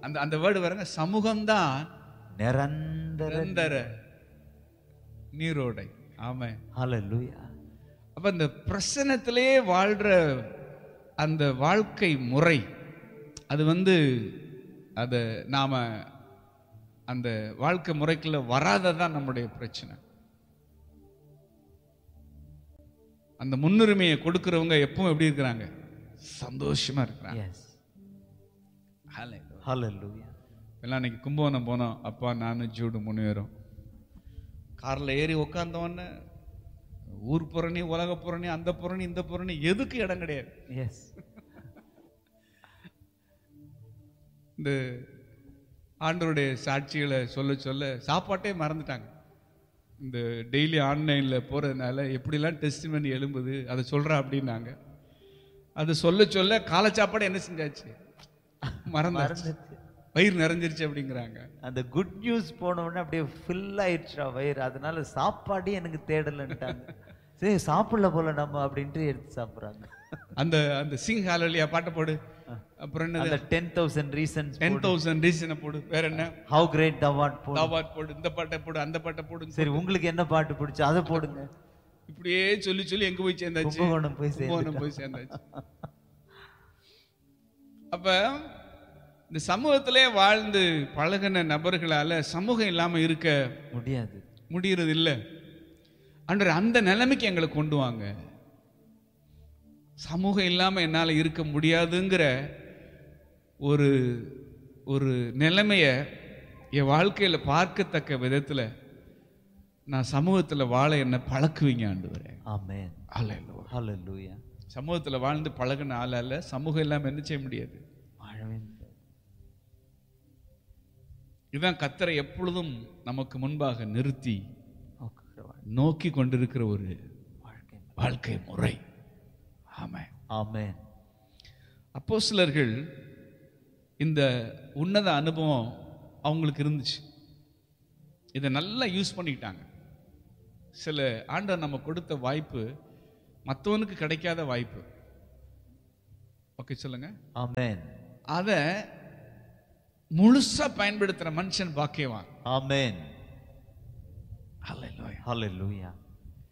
அந்த அந்த வேர்டு பாருங்க சமூகம்தான் நிரந்தர நிரந்தர நீரோடை ஆமே ஹalleluya அப்ப இந்த பிரசனத்திலே வாழ்ற அந்த வாழ்க்கை முறை அது வந்து அதை நாம அந்த வாழ்க்கை முறைக்குள்ள வராததான் நம்முடைய பிரச்சனை அந்த முன்னுரிமையை கொடுக்கறவங்க எப்பவும் எப்படி இருக்கிறாங்க சந்தோஷமா இருக்கிறாங்க எஸ் Hallelujah. ஹalleluya எல்லாம் அன்னைக்கு கும்பகோணம் போனோம் அப்பா நானும் ஜூடு மூணு பேரும் கார்ல ஏறி உட்காந்தவொடனே ஊர் புறணி உலக புறணி அந்த புறணி இந்த புறணி எதுக்கு இடம் கிடையாது எஸ் இந்த ஆண்டவருடைய சாட்சிகளை சொல்ல சொல்ல சாப்பாட்டே மறந்துட்டாங்க இந்த டெய்லி ஆன்லைன்ல போறதுனால எப்படிலாம் டெஸ்ட் பண்ணி எழும்புது அதை சொல்றா அப்படின்னாங்க அது சொல்ல சொல்ல காலை சாப்பாடு என்ன செஞ்சாச்சு மறந்தாச்சு மறந்துச்சு வயிறு நிறைஞ்சிருச்சு அப்படிங்கிறாங்க அந்த குட் நியூஸ் போன உடனே அப்படியே ஃபில் ஆயிடுச்சா வயிறு அதனால சாப்பாடே எனக்கு தேடலன்ட்டாங்க சரி சாப்பிடல போல நம்ம அப்படின்ட்டு எடுத்து சாப்பிடுறாங்க அந்த அந்த சிங் ஹாலலியா பாட்டை போடு அப்புறம் என்னது அந்த ten thousand reasons ten thousand ரீசனை போடு வேற என்ன ஹவு கிரேட் தவாட் போ தாவாட் போடு இந்த பாட்டை போடு அந்த பாட்டை போடு சரி உங்களுக்கு என்ன பாட்டு பிடிச்சு அதை போடுங்க இப்படியே சொல்லி சொல்லி எங்க போய் சேர்ந்தாச்சு கும்பகோணம் போய் கும்பகோணம் போய் சேர்ந்தாச்சு அப்ப இந்த சமூகத்திலே வாழ்ந்து பழகின நபர்களால சமூகம் இல்லாம இருக்க முடியாது முடியறது இல்ல ஆண்டவர் அந்த நிலைமைக்கு எங்களை கொண்டு வாங்க சமூகம் இல்லாம என்னால இருக்க முடியாதுங்கிற ஒரு ஒரு நிலைமைய என் வாழ்க்கையில பார்க்கத்தக்க விதத்துல நான் சமூகத்துல வாழ என்ன பழக்குவீங்க ஆண்டவரே ஆமென் அல்ல ஹalleluya சமூகத்துல வாழ்ந்து பழகுன ஆளால சமூகம் இல்லாம என்ன செய்ய முடியாது வாழவே முடியாது. இதுதான் கத்தரை எப்பொழுதும் நமக்கு முன்பாக நிறுத்தி நோக்குகிற வாழ்- நோக்கி கொண்டிருக்கிற ஒரு வாழ்க்கை வாழ்க்கை முறை ஆமா ஆமென் அப்போஸ்தலர்கள் இந்த உன்னத அனுபவம் அவங்களுக்கு இருந்துச்சு இதை நல்லா யூஸ் பண்ணிக்கிட்டாங்க சில ஆண்டவர் நம்ம கொடுத்த வாய்ப்பு மற்றவனுக்கு கிடைக்காத வாய்ப்பு ஓகே சொல்லுங்க ஆமென் அதை முழுசா பயன்படுத்துற மனுஷன் பாக்கியவான் ஆமென் அல்லேலூயா ஹalleluya